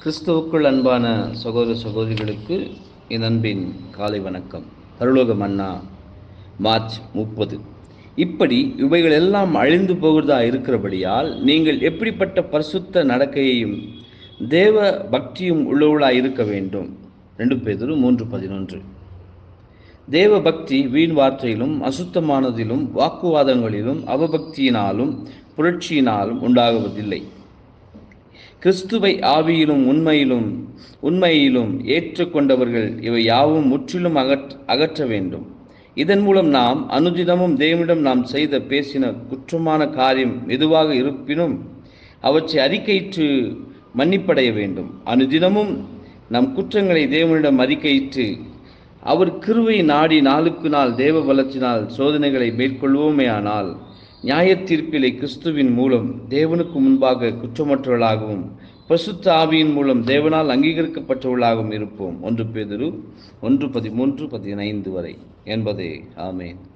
கிறிஸ்துவுக்குள் அன்பான சகோதர சகோதரிகளுக்கு என் அன்பின் காலை வணக்கம் பரலோக மன்னா மார்ச் முப்பது இப்படி இவைகள் எல்லாம் அழிந்து போகிறதா இருக்கிறபடியால் நீங்கள் எப்படிப்பட்ட பரிசுத்த நடக்கையையும் தேவ பக்தியும் உள்ளவர்களாய் இருக்க வேண்டும் ரெண்டு பேதுரு மூன்று பதினொன்று தேவ பக்தி வீண் வார்த்தையிலும் அசுத்தமானதிலும் வாக்குவாதங்களிலும் அவபக்தியினாலும் புரட்சியினாலும் உண்டாகுவதில்லை கிறிஸ்துவை ஆவியிலும் உண்மையிலும் உண்மையிலும் ஏற்றுக்கொண்டவர்கள் இவை யாவும் முற்றிலும் அகற் அகற்ற வேண்டும் இதன் மூலம் நாம் அனுதினமும் தேவனிடம் நாம் செய்த பேசின குற்றமான காரியம் எதுவாக இருப்பினும் அவற்றை அறிக்கையிட்டு மன்னிப்படைய வேண்டும் அனுதினமும் நம் குற்றங்களை தேவனிடம் அறிக்கையிட்டு அவர் கிருவை நாடி நாளுக்கு நாள் தேவ பலத்தினால் சோதனைகளை மேற்கொள்வோமே ஆனால் நியாய தீர்ப்பிலை கிறிஸ்துவின் மூலம் தேவனுக்கு முன்பாக குற்றமற்றவர்களாகவும் பசுத்த ஆவியின் மூலம் தேவனால் அங்கீகரிக்கப்பட்டவர்களாகவும் இருப்போம் ஒன்று பேதரு ஒன்று பதிமூன்று பதினைந்து வரை என்பதே ஆமேன்